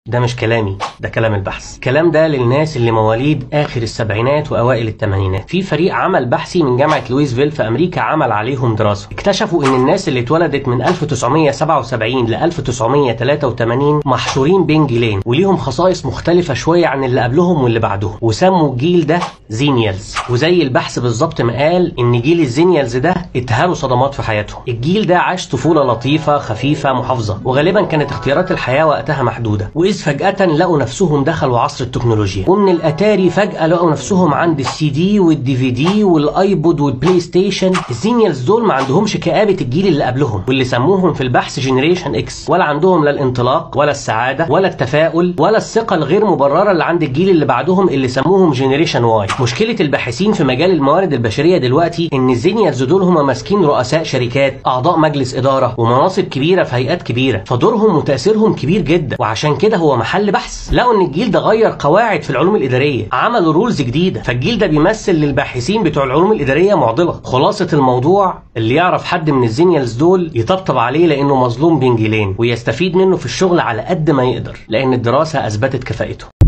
ده مش كلامي ده كلام البحث الكلام ده للناس اللي مواليد اخر السبعينات واوائل الثمانينات في فريق عمل بحثي من جامعه لويسفيل في امريكا عمل عليهم دراسه اكتشفوا ان الناس اللي اتولدت من 1977 ل 1983 محشورين بين جيلين وليهم خصائص مختلفه شويه عن اللي قبلهم واللي بعدهم وسموا الجيل ده زينيالز وزي البحث بالظبط ما قال ان جيل الزينيالز ده اتهالوا صدمات في حياتهم الجيل ده عاش طفوله لطيفه خفيفه محافظه وغالبا كانت اختيارات الحياه وقتها محدوده واذ فجاه لقوا نفسهم دخلوا عصر التكنولوجيا ومن الاتاري فجاه لقوا نفسهم عند السي دي والدي في دي والايبود والبلاي ستيشن الزينيالز دول ما عندهمش كآبة الجيل اللي قبلهم واللي سموهم في البحث جينيريشن اكس ولا عندهم لا الانطلاق ولا السعاده ولا التفاؤل ولا الثقه الغير مبرره اللي عند الجيل اللي بعدهم اللي سموهم جينيريشن واي مشكله الباحثين في مجال الموارد البشريه دلوقتي ان الزينيالز دول هم ماسكين رؤساء شركات اعضاء مجلس اداره ومناصب كبيره في هيئات كبيره فدورهم وتاثيرهم كبير جدا وعشان كده هو محل بحث لقوا ان الجيل ده غير قواعد في العلوم الاداريه عملوا رولز جديده فالجيل ده بيمثل للباحثين بتوع العلوم الاداريه معضله خلاصه الموضوع اللي يعرف حد من الزينيالز دول يطبطب عليه لانه مظلوم بين جيلين ويستفيد منه في الشغل على قد ما يقدر لان الدراسه اثبتت كفاءته